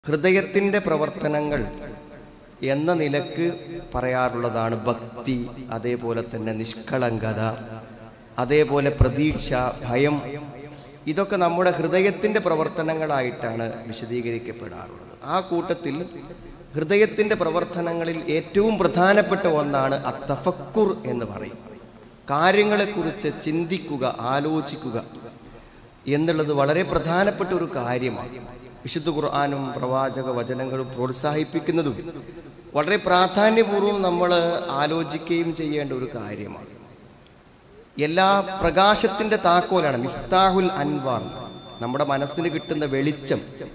ഹൃദയത്തിൻ്റെ പ്രവർത്തനങ്ങൾ എന്ന നിലക്ക് പറയാറുള്ളതാണ് ഭക്തി അതേപോലെ തന്നെ നിഷ്കളങ്കത അതേപോലെ പ്രതീക്ഷ ഭയം ഇതൊക്കെ നമ്മുടെ ഹൃദയത്തിൻ്റെ പ്രവർത്തനങ്ങളായിട്ടാണ് വിശദീകരിക്കപ്പെടാറുള്ളത് ആ കൂട്ടത്തിൽ ഹൃദയത്തിൻ്റെ പ്രവർത്തനങ്ങളിൽ ഏറ്റവും പ്രധാനപ്പെട്ട ഒന്നാണ് അത്തഫക്കുർ എന്ന് പറയും കാര്യങ്ങളെക്കുറിച്ച് ചിന്തിക്കുക ആലോചിക്കുക എന്നുള്ളത് വളരെ പ്രധാനപ്പെട്ട ഒരു കാര്യമാണ് വിശുദ്ധ ഖുർആാനും പ്രവാചക വചനങ്ങളും പ്രോത്സാഹിപ്പിക്കുന്നതും വളരെ പ്രാധാന്യപൂർവ്വം നമ്മൾ ആലോചിക്കുകയും ചെയ്യേണ്ട ഒരു കാര്യമാണ് എല്ലാ പ്രകാശത്തിൻ്റെ താക്കോലാണ് മിഫ്താഹുൽ അൻവാർ നമ്മുടെ മനസ്സിന് കിട്ടുന്ന വെളിച്ചം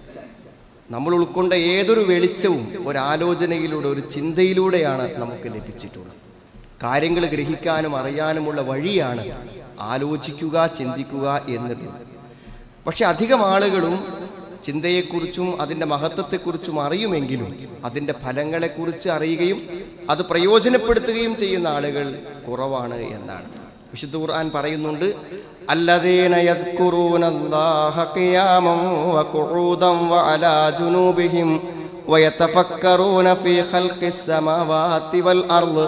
നമ്മൾ ഉൾക്കൊണ്ട ഏതൊരു വെളിച്ചവും ഒരാലോചനയിലൂടെ ഒരു ചിന്തയിലൂടെയാണ് നമുക്ക് ലഭിച്ചിട്ടുള്ളത് കാര്യങ്ങൾ ഗ്രഹിക്കാനും അറിയാനുമുള്ള വഴിയാണ് ആലോചിക്കുക ചിന്തിക്കുക എന്നുള്ളത് പക്ഷെ അധികം ആളുകളും ചിന്തയെക്കുറിച്ചും അതിൻ്റെ മഹത്വത്തെക്കുറിച്ചും അറിയുമെങ്കിലും അതിൻ്റെ ഫലങ്ങളെക്കുറിച്ച് അറിയുകയും അത് പ്രയോജനപ്പെടുത്തുകയും ചെയ്യുന്ന ആളുകൾ കുറവാണ് എന്നാണ് വിശുദ്ധ ഖുർആൻ പറയുന്നുണ്ട് الذين يذكرون الله قياما وقعودا وعلى جنوبهم ويتفكرون في خلق السماوات والأرض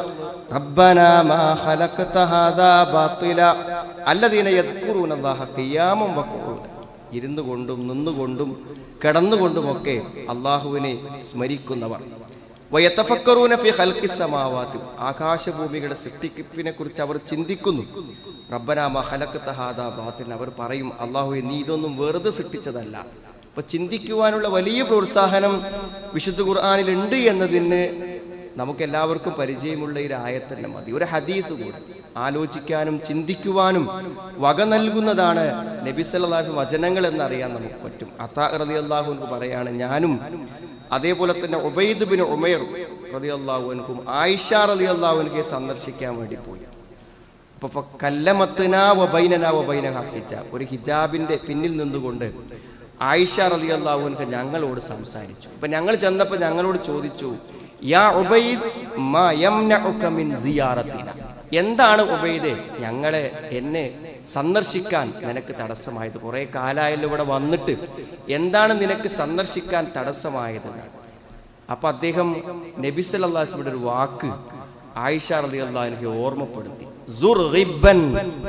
ربنا ما خلقت هذا باطلا الذين يذكرون الله قياما وقعودا ഇരുന്നു കൊണ്ടും നിന്നുകൊണ്ടും കിടന്നുകൊണ്ടുമൊക്കെ അള്ളാഹുവിനെ സ്മരിക്കുന്നവർ വയത്തഫക്കറൂന ഫി ഖൽഖി സമാവാത്തി ആകാശഭൂമികളുടെ സൃഷ്ടിപ്പിനെ കുറിച്ച് അവർ ചിന്തിക്കുന്നു റബ്ബനാമ ഹലക്ക് തഹാദ ബാത്തിൽ അവർ പറയും അള്ളാഹു നീ ഇതൊന്നും വെറുതെ സൃഷ്ടിച്ചതല്ല അപ്പൊ ചിന്തിക്കുവാനുള്ള വലിയ പ്രോത്സാഹനം വിശുദ്ധ ഖുർആാനിൽ ഉണ്ട് എന്നതിന് നമുക്ക് എല്ലാവർക്കും പരിചയമുള്ള ഒരു ആയത്തന്നെ മതി ഒരു ഹദീസ് കൂടെ ആലോചിക്കാനും ചിന്തിക്കുവാനും വക നൽകുന്നതാണ് നബി സല്ലല്ലാഹു വചനങ്ങൾ എന്നറിയാൻ നമുക്ക് പറ്റും അത്താ റതി അള്ളാഹു പറയാണ് ഞാനും അതേപോലെ തന്നെ ഉബൈദ് ബിൻ ഉമൈർ റതി അള്ളാഹുവിനും ആയിഷ റതി അള്ളാഹുവിനെ സന്ദർശിക്കാൻ വേണ്ടി പോയി അപ്പൊ കല്ലമത്തിനാ വബൈനനാ വബൈനഹ ഹിജാബ് ഒരു ഹിജാബിന്റെ പിന്നിൽ നിന്നുകൊണ്ട് ആയിഷ റതി അള്ളാഹുവിനക്ക് ഞങ്ങളോട് സംസാരിച്ചു അപ്പൊ ഞങ്ങൾ ചെന്നപ്പോൾ ഞങ്ങളോട് ചോദിച്ചു യാ ഉബൈദ് മാ യംനഉക മിൻ സിയാറത്തിന എന്താണ് ഉബൈദേ ഞങ്ങളെ എന്നെ സന്ദർശിക്കാൻ നിനക്ക് തടസ്സമായത് കുറെ കാലായല്ലോ ഇവിടെ വന്നിട്ട് എന്താണ് നിനക്ക് സന്ദർശിക്കാൻ തടസ്സമായത് അപ്പൊ അദ്ദേഹം നബി സല്ലല്ലാഹുവിന്റെ ഒരു വാക്ക് ആയിഷ റളിയല്ലാഹു അൻഹയെ ഓർമ്മപ്പെടുത്തി സുർഗിബൻ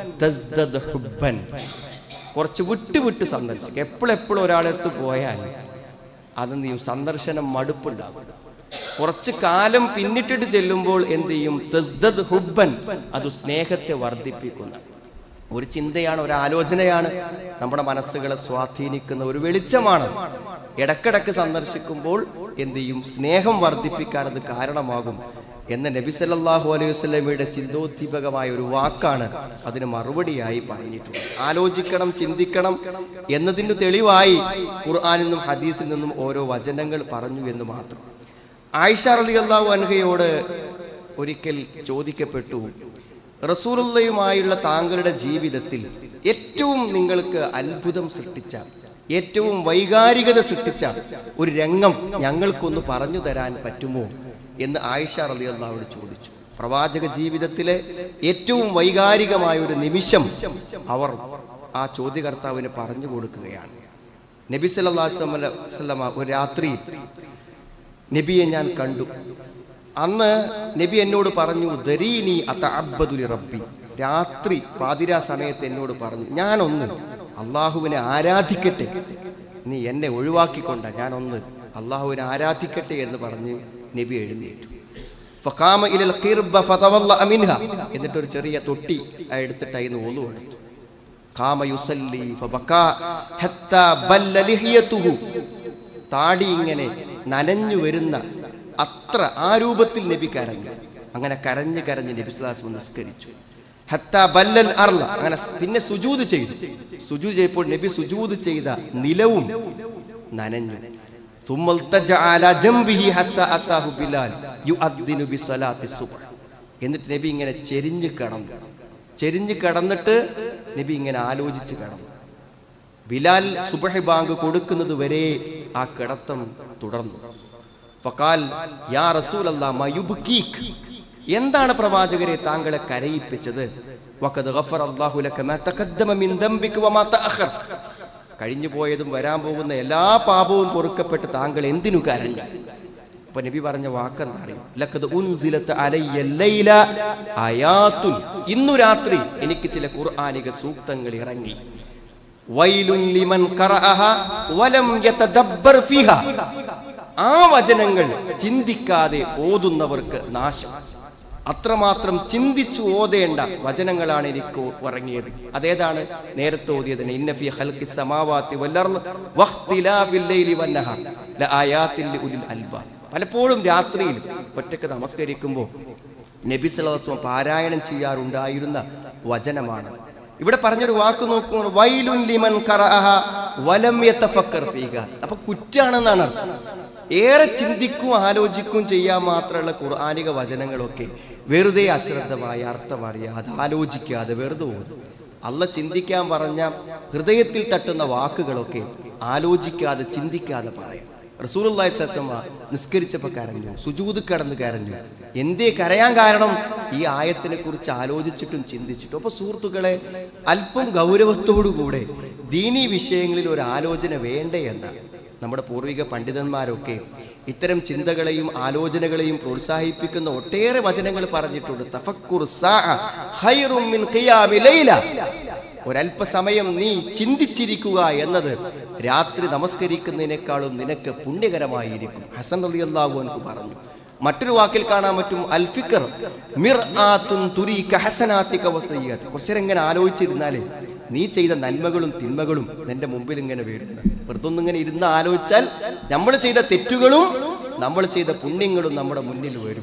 തസ്ദദ് ഹുബ്ബൻ കുറച്ച് വിട്ട് വിട്ട് സന്ദർശിക്കുക എപ്പോഴെപ്പോഴും ഒരാളെത്ത് പോയാൽ അത് നീ സന്ദർശനം മടുപ്പുണ്ടാകും കുറച്ച് കാലം പിന്നിട്ടിട്ട് ചെല്ലുമ്പോൾ എന്ത് ചെയ്യും തസ്ദദ് ഹുബ്ബൻ അത് സ്നേഹത്തെ വർദ്ധിപ്പിക്കുന്ന ഒരു ചിന്തയാണ് ഒരു ആലോചനയാണ് നമ്മുടെ മനസ്സുകളെ സ്വാധീനിക്കുന്ന ഒരു വെളിച്ചമാണ് ഇടക്കിടക്ക് സന്ദർശിക്കുമ്പോൾ എന്ത് ചെയ്യും സ്നേഹം വർദ്ധിപ്പിക്കാൻ അത് കാരണമാകും എന്ന നബി സല്ലല്ലാഹു അലൈഹി വസല്ലമയുടെ ചിന്തോദ്ദീപകമായ ഒരു വാക്കാണ് അതിന് മറുപടിയായി പറഞ്ഞിട്ടുള്ളത് ആലോചിക്കണം ചിന്തിക്കണം എന്നതിന് തെളിവായി ഖുർആനിൽ നിന്നും ഹദീസിൽ നിന്നും ഓരോ വചനങ്ങൾ പറഞ്ഞു എന്ന് മാത്രം ആയിഷ റളിയല്ലാഹു അൻഹയോട് ഒരിക്കൽ ചോദിക്കപ്പെട്ടു റസൂലുള്ളയുമായുള്ള താങ്കളുടെ ജീവിതത്തിൽ ഏറ്റവും നിങ്ങൾക്ക് അത്ഭുതം സൃഷ്ടിച്ച ഏറ്റവും വൈകാരികത സൃഷ്ടിച്ച ഒരു രംഗം ഞങ്ങൾക്കൊന്ന് പറഞ്ഞു തരാൻ പറ്റുമോ എന്ന് ആയിഷ റളിയല്ലാഹുവോട് ചോദിച്ചു പ്രവാചക ജീവിതത്തിലെ ഏറ്റവും വൈകാരികമായ ഒരു നിമിഷം അവർ ആ ചോദ്യകർത്താവിന് പറഞ്ഞു കൊടുക്കുകയാണ് നബി സല്ലല്ലാഹു അലൈഹി വസല്ലമ ഒരു രാത്രി നബിയെ ഞാൻ കണ്ടു അന്ന് നബി എന്നോട് പറഞ്ഞു ദരീനി അത്തഅബ്ബദുലി റബ്ബി രാത്രി പാതിരാ സമയത്ത് എന്നോട് പറഞ്ഞു ഞാനൊന്ന് അള്ളാഹുവിനെ ആരാധിക്കട്ടെ നീ എന്നെ ഒഴിവാക്കിക്കൊണ്ട ഞാനൊന്ന് അള്ളാഹുവിനെ ആരാധിക്കട്ടെ എന്ന് പറഞ്ഞ് നബി എഴുന്നേറ്റു ഫഖാമ ഇലൽ ഖിർബ ഫതവല്ലഅ മിൻഹ എന്നിട്ട് ഒരു ചെറിയ തൊട്ടി എടുത്തിട്ട് അതിന് ഒന്നു എടുത്തു ഖാമ യുസല്ലി ഫബകാ ഹത്താ ബല്ല ലിഹിയതുഹു താടി ഇങ്ങനെ നനഞ്ഞു വരുന്ന അത്ര ആ രൂപത്തിൽ നബി കരഞ്ഞു അങ്ങനെ കരഞ്ഞ് കരഞ്ഞ് നബി സ്ലാസ് നിസ്കരിച്ചു ഹത്താ ബല്ലൽ അർള അങ്ങനെ പിന്നെ സുജൂത് ചെയ്തു സുജൂത് ചെയ്തപ്പോൾ നബി സുജൂത് ചെയ്ത നിലവും നനഞ്ഞു ثم التجأ على جنبه حتى أتاه بلال يؤذن بصلاة الصبح എന്നിട്ട് നബി ഇങ്ങനെ ചെരിഞ്ഞ് കിടന്നു ചെരിഞ്ഞ് കിടന്നിട്ട് നബി ഇങ്ങനെ ആലോചിച്ച് കിടന്നു ബിലാൽ സുബഹി ബാങ്ക് കൊടുക്കുന്നത് വരെ ആ കിടത്തം തുടർന്നു ഫക്കാൽ യാ റസൂലല്ലാ മയുബ്കീക് എന്താണ് പ്രവാചകരെ താങ്കളെ കരയിപ്പിച്ചത് വഖദ് ഗഫറ അല്ലാഹു ലക മാ തഖദ്ദമ മിൻ ദംബിക വമാ തഅഖർ കഴിഞ്ഞു പോയതും വരാൻ പോകുന്ന എല്ലാ പാപവും പൊറുക്കപ്പെട്ട് താങ്കൾ എന്തിനു കരഞ്ഞു അപ്പൊ നബി പറഞ്ഞ വാക്കെന്താ അറിയും ലക്കത് ഉൻസിലത്ത് അലയ്യ ലൈല ആയാത്തുൻ ഇന്നു രാത്രി എനിക്ക് ചില ഖുർആനിക സൂക്തങ്ങൾ ഇറങ്ങി വൈലുൻ ലിമൻ ഖറഅഹ വലം യതദബ്ബർ ഫീഹ ആ വചനങ്ങൾ ചിന്തിക്കാതെ ഓതുന്നവർക്ക് നാശം അത്രമാത്രം ചിന്തിച്ചു ഓതേണ്ട വചനങ്ങളാണ് എനിക്ക് ഇറങ്ങിയത് അതേതാണ് നേരത്തെ ഓതിയതിന് ഇന്നഫി ഹൽക്കി സമാവാത്തി വല്ലർന്ന് വഖ്തിലാഫിൽ ലൈലി വന്നഹർ ലആയാത്തിൽ ലിഉലിൽ അൽബാബ് പലപ്പോഴും രാത്രിയിൽ ഒറ്റക്ക് നമസ്കരിക്കുമ്പോൾ നബി സല്ലല്ലാഹു പാരായണം ചെയ്യാറുണ്ടായിരുന്ന വചനമാണ് ഇവിടെ പറഞ്ഞൊരു വാക്ക് നോക്കൂ വൈലുൻ ലിമൻ ഖറഅഹ വലം യതഫക്കർ ഫീഹ അപ്പൊ കുറ്റാണെന്നാണ് അർത്ഥം ഏറെ ചിന്തിക്കും ആലോചിക്കും ചെയ്യാൻ മാത്രമുള്ള ഖുർആാനിക വചനങ്ങളൊക്കെ വെറുതെ അശ്രദ്ധമായി അർത്ഥം അറിയാതെ ആലോചിക്കാതെ വെറുതെ ഓതും അല്ല ചിന്തിക്കാൻ പറഞ്ഞ ഹൃദയത്തിൽ തട്ടുന്ന വാക്കുകളൊക്കെ ആലോചിക്കാതെ ചിന്തിക്കാതെ പറയാം റസൂലുള്ളാഹി സസമ്മ നിസ്കരിച്ചപ്പോൾ കരഞ്ഞു സുജൂത് കടന്ന് കരഞ്ഞു എന്തേ കരയാൻ കാരണം ഈ ആയത്തിനെ കുറിച്ച് ആലോചിച്ചിട്ടും ചിന്തിച്ചിട്ടും അപ്പൊ സുഹൃത്തുക്കളെ അല്പം ഗൗരവത്തോടുകൂടെ ദീനീ വിഷയങ്ങളിൽ ഒരു ആലോചന വേണ്ടേ എന്നാണ് നമ്മുടെ പൂർവിക പണ്ഡിതന്മാരൊക്കെ ഇത്തരം ചിന്തകളെയും ആലോചനകളെയും പ്രോത്സാഹിപ്പിക്കുന്ന ഒട്ടേറെ വചനങ്ങൾ പറഞ്ഞിട്ടുണ്ട് തഫക്കുർ സാഅ ഖൈറും മിൻ ഖിയാമി ലൈല ഒരല്പസമയം നീ ചിന്തിച്ചിരിക്കുക എന്നത് രാത്രി നമസ്കരിക്കുന്നതിനേക്കാളും നിനക്ക് പുണ്യകരമായിരിക്കും ഹസൻ അലി അള്ളാഹു എനിക്ക് പറഞ്ഞു മറ്റൊരു വാക്കിൽ കാണാൻ പറ്റും അൽഫിക്കർ മിർ കുറച്ചേരം ഇങ്ങനെ ആലോചിച്ചിരുന്നാലേ നീ ചെയ്ത നന്മകളും തിന്മകളും നിന്റെ മുമ്പിൽ ഇങ്ങനെ വരുന്നു വെറുതെ ഒന്നിങ്ങനെ ഇരുന്ന് ആലോചിച്ചാൽ നമ്മൾ ചെയ്ത തെറ്റുകളും നമ്മൾ ചെയ്ത പുണ്യങ്ങളും നമ്മുടെ മുന്നിൽ വരും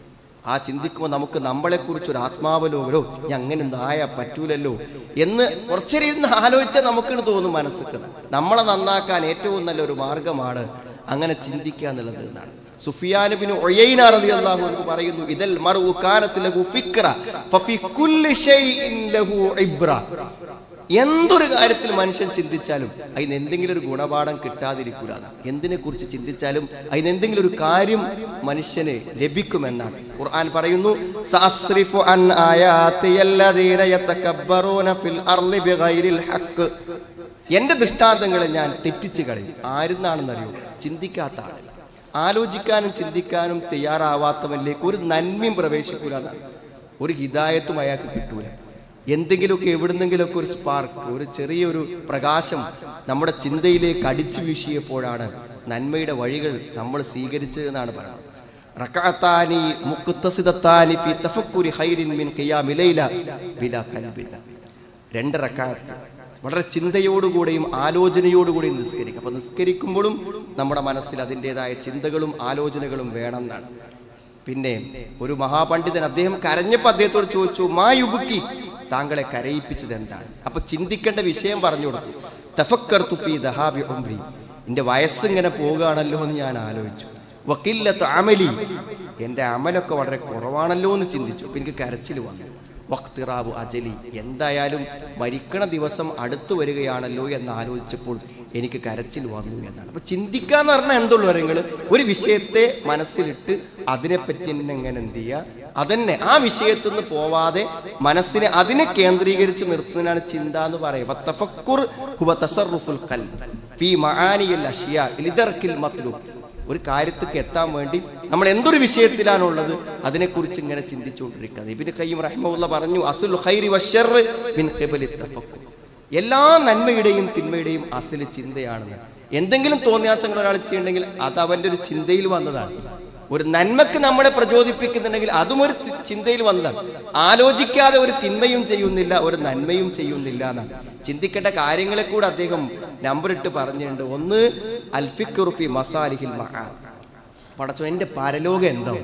ആ ചിന്തിക്കുമ്പോൾ നമുക്ക് നമ്മളെക്കുറിച്ച് ഒരു ആത്മാവലോകനോ ഞാൻ അങ്ങനെ നായ പറ്റൂലല്ലോ എന്ന് കുറച്ചേരം ഇരുന്ന് ആലോചിച്ചാൽ നമുക്കിന് തോന്നും മനസ്സിക്ക് നമ്മളെ നന്നാക്കാൻ ഏറ്റവും നല്ല ഒരു മാർഗമാണ് അങ്ങനെ ചിന്തിക്കുക എന്നുള്ളത് എന്നാണ് സുഫിയാനുബിന് റളിയല്ലാഹു അൻഹു പറയുന്നു ഇദൽ മർഉ കാനത്ത് ലഹു ഫിക്ര ഫഫി കുല്ലി ഷൈഇൻ ലഹു ഇബ്ര എന്തൊരു കാര്യത്തിൽ മനുഷ്യൻ ചിന്തിച്ചാലും അതിന് എന്തെങ്കിലും ഒരു ഗുണപാഠം കിട്ടാതിരിക്കൂല എന്തിനെ കുറിച്ച് ചിന്തിച്ചാലും അതിന് എന്തെങ്കിലും ഒരു കാര്യം മനുഷ്യന് ലഭിക്കുമെന്നാണ് ഖുർആൻ പറയുന്നു സഅസ്രിഫു അൻ ആയാത്തിയല്ലദീന യതകബ്ബറൂന ഫിൽ അർളി ബിഗൈരിൽ ഹഖ് എന്റെ ദൃഷ്ടാന്തങ്ങളെ ഞാൻ തെറ്റിച്ച് കളയും ആരുന്നാണെന്നറിയോ ചിന്തിക്കാത്ത ആളല്ല ആലോചിക്കാനും ചിന്തിക്കാനും തയ്യാറാവാത്തവനിലേക്ക് ഒരു നന്മയും പ്രവേശിക്കൂല എന്നാണ് ഒരു ഹിദായത്തും അയാൾക്ക് കിട്ടൂല എന്തെങ്കിലുമൊക്കെ എവിടുന്നെങ്കിലുമൊക്കെ ഒരു സ്പാർക്ക് ഒരു ചെറിയൊരു പ്രകാശം നമ്മുടെ ചിന്തയിലേക്ക് അടിച്ചു വീശിയപ്പോഴാണ് നന്മയുടെ വഴികൾ നമ്മൾ സ്വീകരിച്ചത് എന്നാണ് പറയുന്നത് റകഅത്താനി മുഖ്തസിദത്താനി ഫി തഫക്കുരി ഖൈരിൻ മിൻ ഖിയാമി ലൈല ബിലാ കൽബിന രണ്ട് റക്കാത്ത് വളരെ ചിന്തയോടുകൂടെയും ആലോചനയോടുകൂടെയും നിസ്കരിക്കുക അപ്പൊ നിസ്കരിക്കുമ്പോഴും നമ്മുടെ മനസ്സിൽ അതിൻ്റെതായ ചിന്തകളും ആലോചനകളും വേണം എന്നാണ് പിന്നെ ഒരു മഹാപണ്ഡിതൻ അദ്ദേഹം കരഞ്ഞപ്പോൾ അദ്ദേഹത്തോട് ചോദിച്ചു മായുബുക്കി താങ്കളെ കരയിപ്പിച്ചത് എന്താണ് അപ്പൊ ചിന്തിക്കേണ്ട വിഷയം പറഞ്ഞു കൊടുത്തു തഫക്കർ തുഫി ദഹാബി ഉംറി എന്റെ വയസ്സിങ്ങനെ പോകുകയാണല്ലോ എന്ന് ഞാൻ ആലോചിച്ചു വക്കില്ലത്ത് അമലി എൻ്റെ അമലൊക്കെ വളരെ കുറവാണല്ലോ എന്ന് ചിന്തിച്ചു അപ്പൊ എനിക്ക് കരച്ചിൽ വന്നു വക്തിറാബു അജലി എന്തായാലും മരിക്കണ ദിവസം അടുത്തു വരികയാണല്ലോ എന്ന് ആലോചിച്ചപ്പോൾ എനിക്ക് കരച്ചിൽ വന്നു എന്നാണ് അപ്പൊ ചിന്തിക്കാന്ന് പറഞ്ഞാൽ എന്തുള്ളൂ നിങ്ങൾ ഒരു വിഷയത്തെ മനസ്സിലിട്ട് അതിനെപ്പറ്റി തന്നെ എങ്ങനെ എന്ത് ചെയ്യുക അതന്നെ ആ വിഷയത്തിൽ നിന്ന് പോവാതെ മനസ്സിനെ അതിനെ കേന്ദ്രീകരിച്ച് നിർത്തുന്നതിനാണ് ചിന്ത എന്ന് പറയുക തഫക്കുർ ഹുവ തസറുഫുൽ ഖൽബ് ഫീ മആനിയിൽ അഷ്യാ ലിദർക്കിൽ മത്ലൂബ് ഒരു കാര്യത്തേക്ക് എത്താൻ വേണ്ടി നമ്മൾ എന്തൊരു വിഷയത്തിലാണുള്ളത് അതിനെക്കുറിച്ച് ഇങ്ങനെ ചിന്തിച്ചുകൊണ്ടിരിക്കുന്നത് ഇബിന് കയ്യും റഹ്മുള്ള പറഞ്ഞു അസുൽ ഖൈരി വശർ മിൻ ഖിബലി തഫക്കുർ എല്ലാ നന്മയുടെയും തിന്മയുടെയും അസല് ചിന്തയാണെന്ന് എന്തെങ്കിലും തോന്നിയാസങ്ങൾ ഒരാൾ ചെയ്യണമെങ്കിൽ അത് അവന്റെ ഒരു ചിന്തയിൽ വന്നതാണ് ഒരു നന്മക്ക് നമ്മളെ പ്രചോദിപ്പിക്കുന്നുണ്ടെങ്കിൽ അതും ഒരു തി- ചിന്തയിൽ വന്നതാണ് ആലോചിക്കാതെ ഒരു തിന്മയും ചെയ്യുന്നില്ല ഒരു നന്മയും ചെയ്യുന്നില്ല എന്നാണ് ചിന്തിക്കേണ്ട കാര്യങ്ങളെ കൂടെ അദ്ദേഹം നമ്പർ ഇട്ട് പറഞ്ഞിട്ടുണ്ട് ഒന്ന് അൽഫിഖുർഫി മസാലിഹിൽ മഹാ പടച്ചോ എൻ്റെ പരലോകം എന്താവും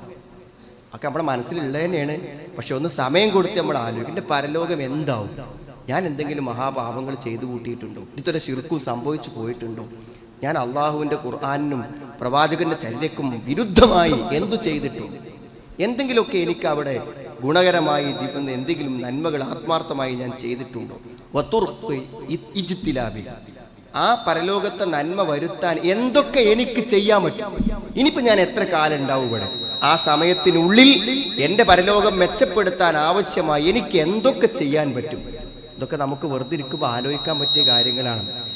ഒക്കെ നമ്മുടെ മനസ്സിലുള്ളത് തന്നെയാണ് പക്ഷെ ഒന്ന് സമയം കൊടുത്ത് നമ്മൾ ആലോചിക്കും എൻ്റെ പരലോകം എന്താവും ഞാൻ എന്തെങ്കിലും മഹാപാപങ്ങൾ ചെയ്തു കൂട്ടിയിട്ടുണ്ടോ ഇതുവരെ ശിർക്കും സംഭവിച്ചു പോയിട്ടുണ്ടോ ഞാൻ അള്ളാഹുവിൻ്റെ ഖുർആാനിനും പ്രവാചകന്റെ ചര്യക്കും വിരുദ്ധമായി എന്തു ചെയ്തിട്ടുണ്ട് എന്തെങ്കിലുമൊക്കെ എനിക്ക് അവിടെ ഗുണകരമായി ദീപുന്ന എന്തെങ്കിലും നന്മകൾ ആത്മാർത്ഥമായി ഞാൻ ചെയ്തിട്ടുണ്ടോ വത്തുർക്ക് ഇജിത്തിലാബി ആ പരലോകത്തെ നന്മ വരുത്താൻ എന്തൊക്കെ എനിക്ക് ചെയ്യാൻ പറ്റും ഇനിയിപ്പോ ഞാൻ എത്ര കാലം ഉണ്ടാവും ഇവിടെ ആ സമയത്തിനുള്ളിൽ എന്റെ പരലോകം മെച്ചപ്പെടുത്താൻ ആവശ്യമായി എനിക്ക് എന്തൊക്കെ ചെയ്യാൻ പറ്റും ഇതൊക്കെ നമുക്ക് വെറുതെ ഇരിക്കുമ്പോൾ ആലോചിക്കാൻ പറ്റിയ കാര്യങ്ങളാണ്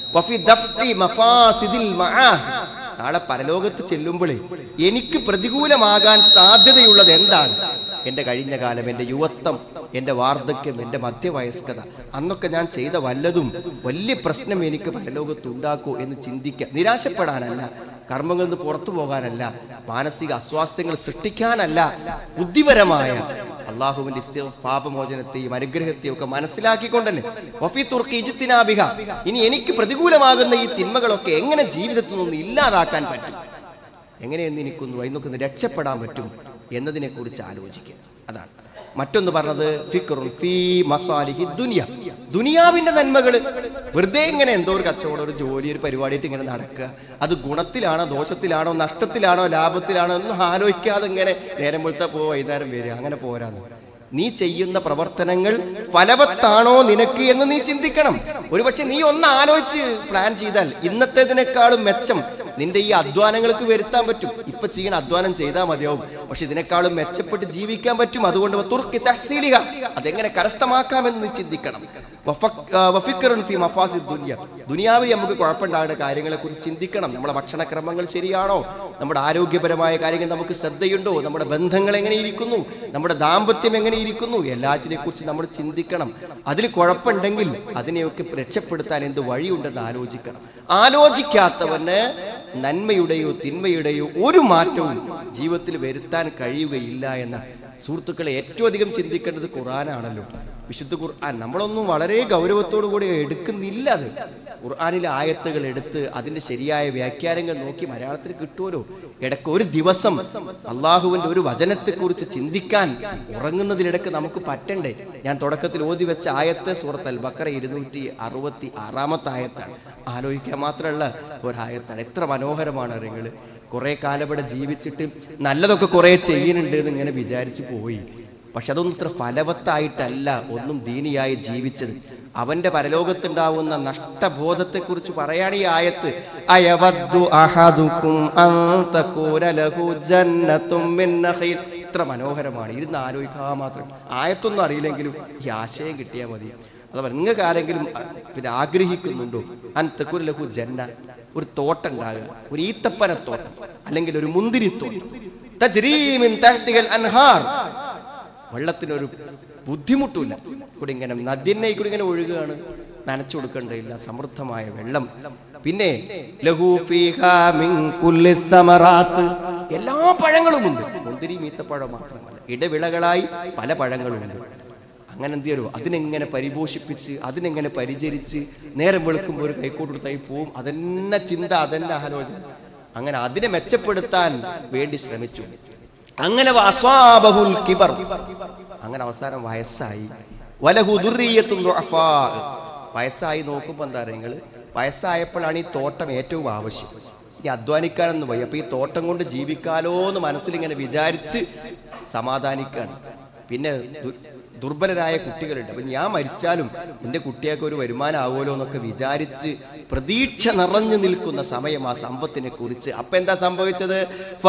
വഫി ദഫ്ഇ മഫാസിദിൽ മആദ്. നാളെ പരലോകത്ത് ചെല്ലുമ്പോൾ എനിക്ക് പ്രതികൂലമാകാൻ സാധ്യതയുള്ളത് എന്താണ് എൻ്റെ കഴിഞ്ഞ കാലം എൻ്റെ യുവത്വം എൻ്റെ വാർദ്ധക്യം എൻ്റെ മധ്യവയസ്കത അന്നൊക്കെ ഞാൻ ചെയ്ത വല്ലതും വലിയ പ്രശ്നം എനിക്ക് പരലോകത്ത് ഉണ്ടാക്കൂ എന്ന് ചിന്തിക്കുക നിരാശപ്പെടാനല്ല കർമ്മങ്ങളിൽ നിന്ന് പുറത്തു പോകാനല്ല മാനസിക അസ്വാസ്ഥ്യങ്ങൾ സൃഷ്ടിക്കാനല്ല ബുദ്ധിപരമായ അള്ളാഹുവിന്റെ ഇസ്തി പാപമോചനത്തെയും അനുഗ്രഹത്തെയും ഒക്കെ മനസ്സിലാക്കിക്കൊണ്ട് തന്നെ വഫി തുർക്കി ഇജിത്തിനാബിഹ ഇനി എനിക്ക് പ്രതികൂലമാകുന്ന ഈ തിന്മകളൊക്കെ എങ്ങനെ ജീവിതത്തിൽ നിന്ന് ഇല്ലാതാക്കാൻ പറ്റും എങ്ങനെയെന്ന് എനിക്കൊന്ന് അതിനൊക്കെ ഒന്ന് രക്ഷപ്പെടാൻ പറ്റും എന്നതിനെ കുറിച്ച് ആലോചിക്കുക അതാണ് മറ്റൊന്ന് പറഞ്ഞത് ഫിക്റുൻ ഫീ മസാലിഹി ദുനിയ ദുനിയാവിന്റെ നന്മകൾ വെറുതെ ഇങ്ങനെ എന്തോ ഒരു കച്ചവടം ഒരു ജോലി ഒരു പരിപാടിയായിട്ട് ഇങ്ങനെ നടക്കുക അത് ഗുണത്തിലാണോ ദോഷത്തിലാണോ നഷ്ടത്തിലാണോ ലാഭത്തിലാണോ ഒന്നും ആലോചിക്കാതെ ഇങ്ങനെ നേരം വെളുത്ത പോ വൈകുന്നേരം വരിക അങ്ങനെ പോരാന്ന് നീ ചെയ്യുന്ന പ്രവർത്തനങ്ങൾ ഫലവത്താണോ നിനക്ക് എന്ന് നീ ചിന്തിക്കണം ഒരുപക്ഷെ നീ ഒന്ന് ആലോചിച്ച് പ്ലാൻ ചെയ്താൽ ഇന്നത്തേതിനേക്കാളും മെച്ചം നിന്റെ ഈ അധ്വാനങ്ങൾക്ക് വരുത്താൻ പറ്റും ഇപ്പൊ ചെയ്യണ അധ്വാനം ചെയ്താൽ മതിയാവും പക്ഷെ ഇതിനേക്കാളും മെച്ചപ്പെട്ട് ജീവിക്കാൻ പറ്റും അതുകൊണ്ട് തുർക്കി തഹ്സീലിക അതെങ്ങനെ കരസ്ഥമാക്കാമെന്ന് നീ ചിന്തിക്കണം വഫക്- ആ, വഫിക്കറുൻ ഫി മഫാസിദ് ദുനിയ ദുനിയാവിൽ നമുക്ക് കുഴപ്പമുണ്ടാകുന്ന കാര്യങ്ങളെ കുറിച്ച് ചിന്തിക്കണം നമ്മുടെ ഭക്ഷണക്രമങ്ങൾ ശരിയാണോ നമ്മുടെ ആരോഗ്യപരമായ കാര്യങ്ങൾ നമുക്ക് ശ്രദ്ധയുണ്ടോ നമ്മുടെ ബന്ധങ്ങൾ എങ്ങനെ ഇരിക്കുന്നു നമ്മുടെ ദാമ്പത്യം എങ്ങനെ ഇരിക്കുന്നു എല്ലാത്തിനെ കുറിച്ച് നമ്മൾ ചിന്തിക്കണം അതിൽ കുഴപ്പമുണ്ടെങ്കിൽ അതിനെയൊക്കെ രക്ഷപ്പെടുത്താൻ എന്ത് വഴിയുണ്ടെന്ന് ആലോചിക്കണം ആലോചിക്കാത്തവന് നന്മയുടെയോ തിന്മയുടെയോ ഒരു മാറ്റവും ജീവിതത്തിൽ വരുത്താൻ കഴിയുകയില്ല എന്ന സുഹൃത്തുക്കളെ ഏറ്റവും അധികം ചിന്തിക്കേണ്ടത് ഖുർആനാണല്ലോ വിശുദ്ധ ഖുർആൻ നമ്മളൊന്നും വളരെ ഗൗരവത്തോടു കൂടി എടുക്കുന്നില്ല അത് ഖുർആനിലെ ആയത്തുകൾ എടുത്ത് അതിന്റെ ശരിയായ വ്യാഖ്യാനങ്ങൾ നോക്കി മലയാളത്തിൽ കിട്ടുമല്ലോ ഇടയ്ക്ക് ഒരു ദിവസം അള്ളാഹുവിന്റെ ഒരു വചനത്തെക്കുറിച്ച് ചിന്തിക്കാൻ ഉറങ്ങുന്നതിനിടക്ക് നമുക്ക് പറ്റണ്ടേ ഞാൻ തുടക്കത്തിൽ ഓതി വെച്ച ആയത്ത് സൂറത്ത് അൽ ബക്കറ ഇരുന്നൂറ്റി അറുപത്തി ആറാമത്തെ ആയത്താണ് ആലോചിക്കാൻ മാത്രമുള്ള ഒരായത്താണ് എത്ര മനോഹരമാണ് നിങ്ങൾ കുറെ കാലം ഇവിടെ ജീവിച്ചിട്ട് നല്ലതൊക്കെ കുറെ ചെയ്യുന്നുണ്ട് എന്ന് ഇങ്ങനെ വിചാരിച്ചു പോയി പക്ഷെ അതൊന്നും ഇത്ര ഫലവത്തായിട്ടല്ല ഒന്നും ദീനിയായി ജീവിച്ചത് അവന്റെ പരലോകത്തുണ്ടാവുന്ന നഷ്ടബോധത്തെക്കുറിച്ച് പറയാണ് ഈ ആയത്ത് അയവദ്ദു അഹദുക്കും അൻ തകൂന ലഹു ജന്നത്തും മിൻ നഖീൽ ഇത്ര മനോഹരമാണ് ഇരുന്ന് ആലോചിക്കാൻ മാത്രം ആയത്തൊന്നും അറിയില്ലെങ്കിലും ഈ ആശയം കിട്ടിയാൽ മതി അഥവാ നിങ്ങൾക്ക് ആരെങ്കിലും അ, പിന്നെ ആഗ്രഹിക്കുന്നുണ്ടോ അൻ തകൂന ലഹു ജന്ന ഒരു തോട്ടം ഉണ്ടാകുക ഒരു ഈത്തപ്പനത്തോട്ടം അല്ലെങ്കിൽ ഒരു മുന്തിരിത്തോട്ടം തജ്രീ മിൻ തഹ്തിഹൽ അൻഹാർ വെള്ളത്തിനൊരു ബുദ്ധിമുട്ടില്ല ഇവിടെ ഇങ്ങനെ നദിനെ കൂടി ഇങ്ങനെ ഒഴുകുകയാണ് നനച്ചു കൊടുക്കേണ്ടതില്ല സമൃദ്ധമായ വെള്ളം പിന്നെ ലഹു ഫീഹാ മിൻ കുല്ലി സമറാത്ത് എല്ലാ പഴങ്ങളുമുണ്ട് മുന്തിരി മീത്തപ്പഴം മാത്രമല്ല ഇടവിളകളായി പല പഴങ്ങളുമുണ്ട് അങ്ങനെ എന്ത് ചെയ്യരുത് അതിനെങ്ങനെ പരിപോഷിപ്പിച്ച് അതിനെങ്ങനെ പരിചരിച്ച് നേരം വെളുക്കുമ്പോൾ ഒരു കൈക്കോട്ടെടുത്തായി പോവും അതന്നെ ചിന്ത അതന്നെ ആലോചന അങ്ങനെ അതിനെ മെച്ചപ്പെടുത്താൻ വേണ്ടി ശ്രമിച്ചു അങ്ങനെ വസ്വാബഹുൽ കിബർ അങ്ങനെ അവസാനം വയസ്സായി വലഹു ദുർറിയത്തും ദുഅഫാ. വയസ്സായി നോക്കുമ്പോൾ എന്താ നിങ്ങൾ വയസ്സായപ്പോഴാണ് ഈ തോട്ടം ഏറ്റവും ആവശ്യം ഇനി അധ്വാനിക്കാനൊന്നും പോയി അപ്പൊ ഈ തോട്ടം കൊണ്ട് ജീവിക്കാലോ എന്ന് മനസ്സിലിങ്ങനെ വിചാരിച്ച് സമാധാനിക്കാണ് പിന്നെ ദു- ദുർബലരായ കുട്ടികളുണ്ട് അപ്പൊ ഞാൻ മരിച്ചാലും എൻ്റെ കുട്ടിയൊക്കെ ഒരു വരുമാനം ആവുമല്ലോ എന്നൊക്കെ വിചാരിച്ച് പ്രതീക്ഷ നിറഞ്ഞു നിൽക്കുന്ന സമയം ആ സമ്പത്തിനെ കുറിച്ച് അപ്പൊ എന്താ സംഭവിച്ചത്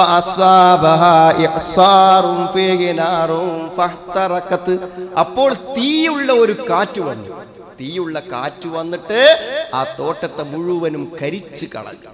ഫഅസ്വാബഹാ ഇഅ്സാറും ഫീഹി നാറും ഫഹ്തറക്കത്ത്. അപ്പോൾ തീയുള്ള ഒരു കാറ്റ് വന്നു തീയുള്ള കാറ്റ് വന്നിട്ട് ആ തോട്ടത്തെ മുഴുവനും കരിച്ചു കളഞ്ഞു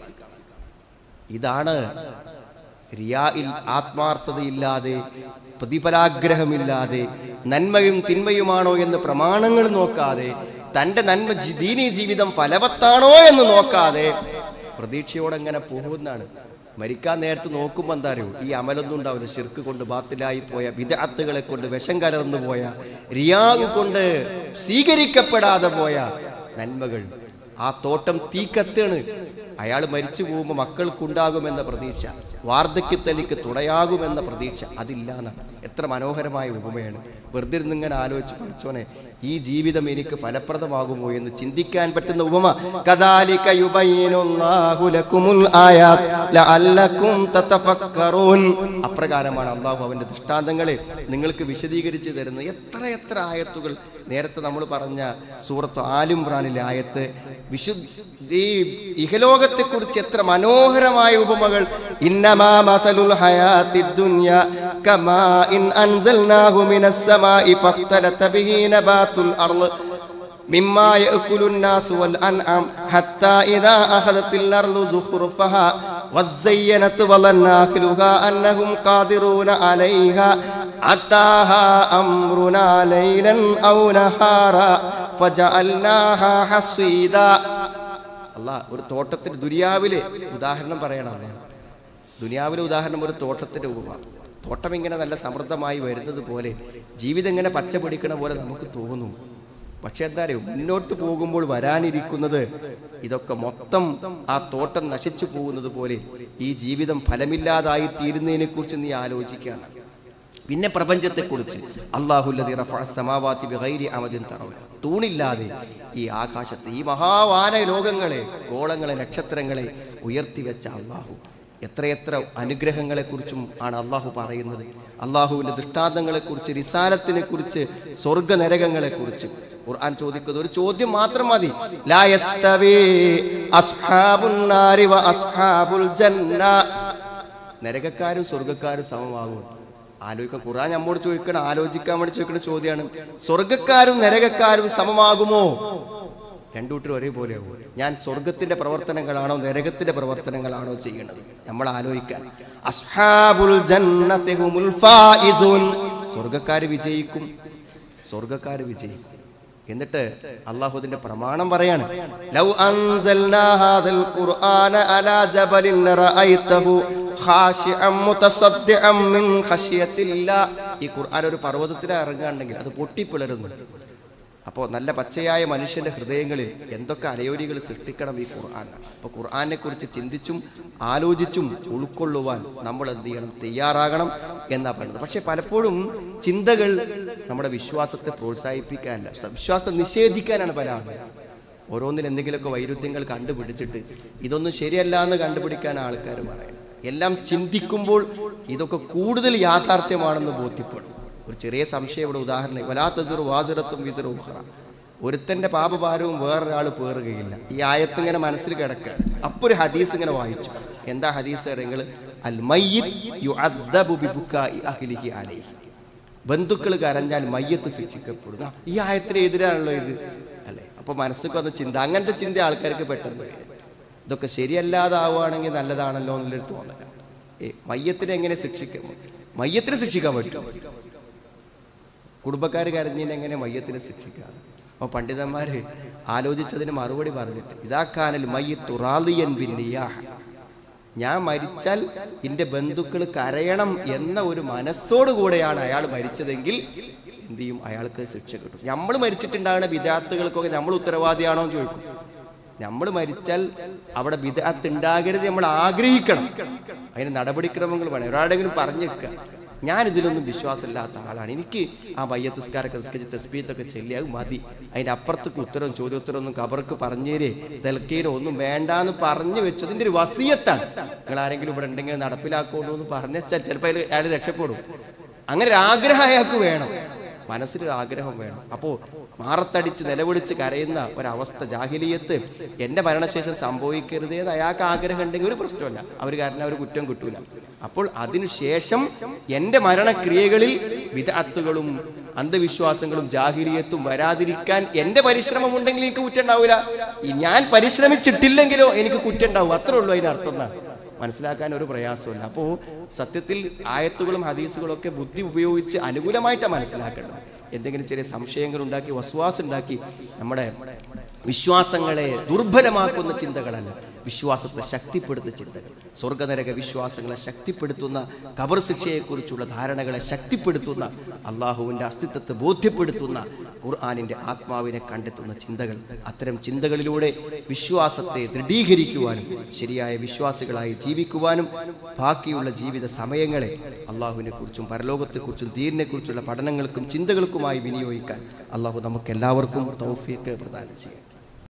ഇതാണ് റിയായിൽ ആത്മാർത്ഥതയില്ലാതെ പ്രതിഫലാഗ്രഹമില്ലാതെ നന്മയും തിന്മയുമാണോ എന്ന് പ്രമാണങ്ങൾ നോക്കാതെ തൻ്റെ നന്മ ജി- ദീനീ ജീവിതം ഫലവത്താണോ എന്ന് നോക്കാതെ പ്രതീക്ഷയോടെ അങ്ങനെ പോകുന്നതാണ് മരിക്കാൻ നേരത്ത് നോക്കുമ്പോൾ എന്താ അറിയോ ഈ അമലൊന്നും ഉണ്ടാവില്ല ശിർക്ക് കൊണ്ട് ബാത്തിലായി പോയ വിദഗ്ധകളെ കൊണ്ട് വിഷം കലർന്നു പോയ റിയാഗ് കൊണ്ട് സ്വീകരിക്കപ്പെടാതെ പോയ നന്മകൾ ആ തോട്ടം തീ കത്താണ് അയാൾ മരിച്ചു പോകുമ്പോൾ മക്കൾക്കുണ്ടാകുമെന്ന പ്രതീക്ഷ വാർദ്ധക്യത്തലിക്ക് തുണയാകുമെന്ന പ്രതീക്ഷ അതില്ല എന്നാണ് എത്ര മനോഹരമായ ഉപമയാണ് വെറുതെ ഇരുന്ന് ഇങ്ങനെ ആലോചിച്ച് പഠിച്ചോനെ ഈ ജീവിതം എനിക്ക് ഫലപ്രദമാകുമോ എന്ന് ചിന്തിക്കാൻ പറ്റുന്ന ഉപമ കദാലിക യുബയ്യിനുല്ലാഹു ലക്കുമുൽ ആയാത്ത് ലഅല്ലക്കും തതഫക്കറൂൻ അപ്രകാരമാണ് അള്ളാഹു അവന്റെ ദൃഷ്ടാന്തങ്ങളെ നിങ്ങൾക്ക് വിശദീകരിച്ച് തരുന്നത് എത്ര എത്ര ആയത്തുകൾ നേരത്തെ നമ്മൾ പറഞ്ഞ സൂറത്ത് ആലുംറാനിലെ ആയത്ത് വിശുദ്ധ ഈ ഇഹലോകത്തെക്കുറിച്ച് എത്ര മനോഹരമായ ഉപമകൾ ഇന്നമാ മതലുൽ ഹയാത്തിദ് ദുനിയ കമാ ഇൻ അൻസൽനാഹു മിനസ് സമാഇ ഫഖ്തലത ബിഹി നബാത്തുൽ അർള് مما يأكل الناس والأنعام حتى إذا أخذت الأرض زخرفها وزينت وظن أهلها أنهم قادرون عليها أتاها أمرنا ليلا أو نهارا فجعلناها حصيدا അല്ല ഒരു തോട്ടത്തിന് ദുനിയാവില് ഉദാഹരണം പറയണം അദ്ദേഹം ദുനിയാവിലെ ഉദാഹരണം ഒരു തോട്ടത്തിന്റെ ഉപമ തോട്ടം ഇങ്ങനെ നല്ല സമൃദ്ധമായി വരുന്നത് പോലെ ജീവിതം ഇങ്ങനെ പച്ച പിടിക്കണ പോലെ നമുക്ക് തോന്നും പക്ഷെ എന്താ അറിയോ മുന്നോട്ട് പോകുമ്പോൾ വരാനിരിക്കുന്നത് ഇതൊക്കെ മൊത്തം ആ തോട്ടം നശിച്ചു പോകുന്നത് പോലെ ഈ ജീവിതം ഫലമില്ലാതായി തീരുന്നതിനെ കുറിച്ച് നീ ആലോചിക്കാണ് പിന്നെ പ്രപഞ്ചത്തെക്കുറിച്ച് അള്ളാഹുല്ലതി റഫഅ സമാവാതി ബിഗൈരി അമദിൻ തറൗന തൂണില്ലാതെ ഈ ആകാശത്തെ ഈ മഹാവാന ലോകങ്ങളെ ഗോളങ്ങളെ നക്ഷത്രങ്ങളെ ഉയർത്തിവെച്ച അള്ളാഹു എത്രയെത്ര അനുഗ്രഹങ്ങളെക്കുറിച്ചും ആണ് അള്ളാഹു പറയുന്നത് അള്ളാഹുവിൻ്റെ ദൃഷ്ടാന്തങ്ങളെക്കുറിച്ച് റിസാലത്തിനെ കുറിച്ച് സ്വർഗ നരകങ്ങളെക്കുറിച്ച് ഖുർആൻ ചോദിക്കുന്നത് ഒരു ചോദ്യം മാത്രം മതി ലാ യസ്തവി അസ്ഹാബുൻ നാരി വ അസ്ഹാബുൽ ജന്ന നരകക്കാരും സ്വർഗക്കാരും സമമാകും ആലോചിക്കാൻ ഖുർആൻ നമ്മോട് ചോദിക്കണം ആലോചിക്കാൻ വേണ്ടി ചോദിക്കുന്ന ചോദ്യമാണ് സ്വർഗക്കാരും നരകക്കാരും സമമാകുമോ രണ്ടു കൂട്ടരും ഒരേപോലെയാകും ഞാൻ സ്വർഗത്തിന്റെ പ്രവർത്തനങ്ങളാണോ നരകത്തിന്റെ പ്രവർത്തനങ്ങളാണോ ചെയ്യുന്നത് നമ്മൾ ആലോചിക്കാൻ അസ്ഹാബുൽ ജന്നത്തി ഹുമുൽ ഫായിസൂൻ സ്വർഗക്കാര് വിജയിക്കും സ്വർഗക്കാര് വിജയിക്കും എന്നിട്ട് അള്ളാഹുദിന്റെ പ്രമാണം പറയാണ് ലൗ അൻസൽനാ ഹാദൽ ഖുർആന അലാ ജബലിൻ ലറഅയ്തഹു ഖാശിഅൻ മുതസദ്ദിഅൻ മിൻ ഖശിയത്തില്ലാ ഈ ഖുർആൻ ഒരു പർവ്വതത്തിൽ ഇറങ്ങുകയാണെങ്കിൽ അത് പൊട്ടിപ്പിളരുന്നു അപ്പോൾ നല്ല പച്ചയായ മനുഷ്യന്റെ ഹൃദയങ്ങളിൽ എന്തൊക്കെ അലയോലികൾ സൃഷ്ടിക്കണം ഈ ഖുർആൻ അപ്പോൾ ഖുർആനെ കുറിച്ച് ചിന്തിച്ചും ആലോചിച്ചും ഉൾക്കൊള്ളുവാൻ നമ്മൾ എന്ത് ചെയ്യണം തയ്യാറാകണം എന്നാ പറയുന്നത് പക്ഷെ പലപ്പോഴും ചിന്തകൾ നമ്മുടെ വിശ്വാസത്തെ പ്രോത്സാഹിപ്പിക്കാനല്ല സ- വിശ്വാസത്തെ നിഷേധിക്കാനാണ് പല ആളുകളും ഓരോന്നിൽ എന്തെങ്കിലുമൊക്കെ വൈരുദ്ധ്യങ്ങൾ കണ്ടുപിടിച്ചിട്ട് ഇതൊന്നും ശരിയല്ല എന്ന് കണ്ടുപിടിക്കാൻ ആൾക്കാർ പറയാം എല്ലാം ചിന്തിക്കുമ്പോൾ ഇതൊക്കെ കൂടുതൽ യാഥാർത്ഥ്യമാണെന്ന് ബോധ്യപ്പെടും ഒരു ചെറിയ സംശയം ഇവിടെ ഉദാഹരണം വലാ തസിറു വാസിറത്തും വിസിറു ഉഖറ ഒരുത്തന്റെ പാപഭാരവും വേറൊരാൾ പേറുകയില്ല ഈ ആയത്ത് ഇങ്ങനെ മനസ്സിൽ കിടക്കുകയാണ് അപ്പോൾ ഒരു ഹദീസ് ഇങ്ങനെ വായിച്ചു എന്താ ഹദീസ് നിങ്ങൾ അൽ മയ്യിത്ത് യുഅദ്ദബു ബിബുക്കാഇ അഹ്ലിഹി അലൈഹി ബന്ധുക്കൾ കരഞ്ഞാൽ മയ്യത്ത് ശിക്ഷിക്കപ്പെടുന്നു ആ, ഈ ആയത്തിന് എതിരാണല്ലോ ഇത് അല്ലേ അപ്പൊ മനസ്സിൽ വന്ന ചിന്ത അങ്ങനത്തെ ചിന്ത ആൾക്കാർക്ക് പെട്ടെന്ന് വരും ഇതൊക്കെ ശരിയല്ലാതാവുകയാണെങ്കിൽ നല്ലതാണല്ലോ എന്നുള്ളൊരു തോന്നല ഏ മയ്യത്തിനെ എങ്ങനെ ശിക്ഷിക്കാം മയ്യത്തിനെ ശിക്ഷിക്കാൻ പറ്റും കുടുംബക്കാർ കരഞ്ഞതിന് എങ്ങനെ മയ്യത്തിനെ ശിക്ഷിക്കാം അപ്പോൾ പണ്ഡിതന്മാര് ആലോചിച്ചതിന് മറുപടി പറഞ്ഞിട്ട് ഇതാക്കാനൽ മയ്യത്തു റാലിയൻ ബിന്നിയാഹ ഞാൻ മരിച്ചാൽ എൻ്റെ ബന്ധുക്കൾ കരയണം എന്ന ഒരു മനസ്സോടുകൂടെയാണ് അയാൾ മരിച്ചതെങ്കിൽ എന്ത് ചെയ്യും അയാൾക്ക് ശിക്ഷ കിട്ടും നമ്മൾ മരിച്ചിട്ടുണ്ടാകുന്ന വിദ്യാർത്ഥികൾക്കൊക്കെ നമ്മൾ ഉത്തരവാദിയാണോ എന്ന് ചോദിക്കും നമ്മൾ മരിച്ചാൽ അവിടെ വിദാത്ത് ഉണ്ടാകരുത് നമ്മൾ ആഗ്രഹിക്കണം അതിന് നടപടിക്രമങ്ങൾ വേണം ഒരാളെങ്കിലും പറഞ്ഞു വെക്കുക ഞാൻ ഇതിലൊന്നും വിശ്വാസമില്ലാത്ത ആളാണ് എനിക്ക് ആ മയ്യത്തിസ്കാരൊക്കെ നിസ്കരിച്ച് തെസ്ബീത്തൊക്കെ ചെല്ലിയാൽ മതി അതിൻ്റെ അപ്പുറത്തേക്ക് ഉത്തരവും ചോദ്യോത്തരം ഒന്നും കബർക്ക് പറഞ്ഞേരേ തെൽക്കേനോ ഒന്നും വേണ്ടാന്ന് പറഞ്ഞു വെച്ചതിൻ്റെ ഒരു വസീയത്താണ് നിങ്ങൾ ആരെങ്കിലും ഇവിടെ ഉണ്ടെങ്കിൽ നടപ്പിലാക്കുള്ളൂ എന്ന് പറഞ്ഞാൽ ചിലപ്പോൾ അതിൽ അയാൾ രക്ഷപ്പെടും അങ്ങനെ ഒരു ആഗ്രഹം അയാൾക്ക് വേണം മനസ്സിലൊരു ആഗ്രഹം വേണം അപ്പോൾ മാറത്തടിച്ച് നിലവിളിച്ച് കരയുന്ന ഒരവസ്ഥ ജാഹിലിയത്ത് എൻ്റെ മരണശേഷം സംഭവിക്കരുതേ എന്ന് അയാൾക്ക് ആഗ്രഹം ഉണ്ടെങ്കിൽ ഒരു പ്രശ്നമല്ല അവർ കാരണം അവർ കുറ്റം കിട്ടൂല അപ്പോൾ അതിനുശേഷം എൻ്റെ മരണക്രിയകളിൽ വിദഗ്ധകളും അന്ധവിശ്വാസങ്ങളും ജാഹിലിയത്തും വരാതിരിക്കാൻ എൻ്റെ പരിശ്രമം ഉണ്ടെങ്കിൽ എനിക്ക് കുറ്റം ഉണ്ടാവില്ല ഈ ഞാൻ പരിശ്രമിച്ചിട്ടില്ലെങ്കിലോ എനിക്ക് കുറ്റം ഉണ്ടാവും അത്രേ ഉള്ളൂ അതിൻ്റെ അർത്ഥം എന്നാണ് മനസ്സിലാക്കാൻ ഒരു പ്രയാസമില്ല അപ്പോൾ സത്യത്തിൽ ആയത്തുകളും ഹദീസുകളും ഒക്കെ ബുദ്ധി ഉപയോഗിച്ച് അനുകൂലമായിട്ടാണ് മനസ്സിലാക്കേണ്ടത് എന്തെങ്കിലും ചെറിയ സംശയങ്ങൾ ഉണ്ടാക്കി വസ്വാസം ഉണ്ടാക്കി നമ്മുടെ വിശ്വാസങ്ങളെ ദുർബലമാക്കുന്ന ചിന്തകളല്ല വിശ്വാസത്തെ ശക്തിപ്പെടുത്തുന്ന ചിന്തകൾ സ്വർഗനരക വിശ്വാസങ്ങളെ ശക്തിപ്പെടുത്തുന്ന കബർ ശിക്ഷയെക്കുറിച്ചുള്ള ധാരണകളെ ശക്തിപ്പെടുത്തുന്ന അള്ളാഹുവിൻ്റെ അസ്തിത്വത്തെ ബോധ്യപ്പെടുത്തുന്ന ഖുർആാനിൻ്റെ ആത്മാവിനെ കണ്ടെത്തുന്ന ചിന്തകൾ അത്തരം ചിന്തകളിലൂടെ വിശ്വാസത്തെ ദൃഢീകരിക്കുവാനും ശരിയായ വിശ്വാസികളായി ജീവിക്കുവാനും ബാക്കിയുള്ള ജീവിത സമയങ്ങളെ അള്ളാഹുവിനെ കുറിച്ചും പരലോകത്തെക്കുറിച്ചും ദീനിനെക്കുറിച്ചുള്ള പഠനങ്ങൾക്കും ചിന്തകൾക്കുമായി വിനിയോഗിക്കാൻ അള്ളാഹു നമുക്ക് എല്ലാവർക്കും തൗഫീക്ക് പ്രദാനം ചെയ്യും